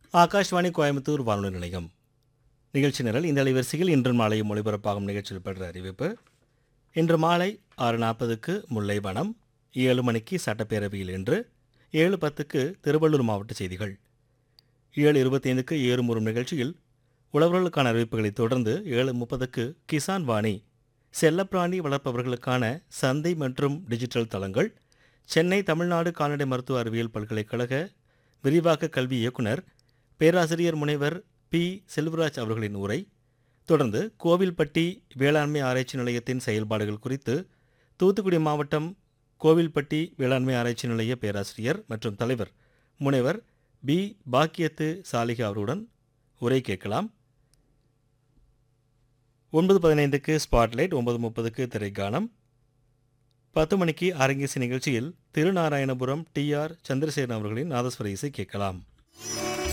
ஆகாஷ்வாணி கோயம்புத்தூர் வானொலி நிலையம் நிகழ்ச்சி நிரல் இந்த அலைவரிசையில் இன்று மாலையும் ஒளிபரப்பாகும் நிகழ்ச்சியில் பெற்ற அறிவிப்பு இன்று மாலை ஆறு நாற்பதுக்கு முல்லைவனம் ஏழு மணிக்கு சட்டப்பேரவையில் இன்று ஏழு பத்துக்கு திருவள்ளூர் மாவட்ட செய்திகள் ஏழு இருபத்தைந்துக்கு ஏறுமுறும் நிகழ்ச்சியில் உழவர்களுக்கான அறிவிப்புகளைத் தொடர்ந்து ஏழு முப்பதுக்கு கிசான் வாணி செல்லப்பிராணி வளர்ப்பவர்களுக்கான சந்தை மற்றும் டிஜிட்டல் தளங்கள் சென்னை தமிழ்நாடு கால்நடை மருத்துவ அறிவியல் பல்கலைக்கழக விரிவாக்க கல்வி இயக்குனர் பேராசிரியர் முனைவர் பி செல்வராஜ் அவர்களின் உரை தொடர்ந்து கோவில்பட்டி வேளாண்மை ஆராய்ச்சி நிலையத்தின் செயல்பாடுகள் குறித்து தூத்துக்குடி மாவட்டம் கோவில்பட்டி வேளாண்மை ஆராய்ச்சி நிலைய பேராசிரியர் மற்றும் தலைவர் முனைவர் பி பாக்கியத்து சாலிகா அவருடன் உரை கேட்கலாம் ஒன்பது பதினைந்துக்கு ஸ்பாட்லைட் ஒன்பது முப்பதுக்கு திரைக்கானம் பத்து மணிக்கு அரங்கேசி நிகழ்ச்சியில் திருநாராயணபுரம் டி ஆர் சந்திரசேகரன் அவர்களின் நாதஸ்வர இசை கேட்கலாம்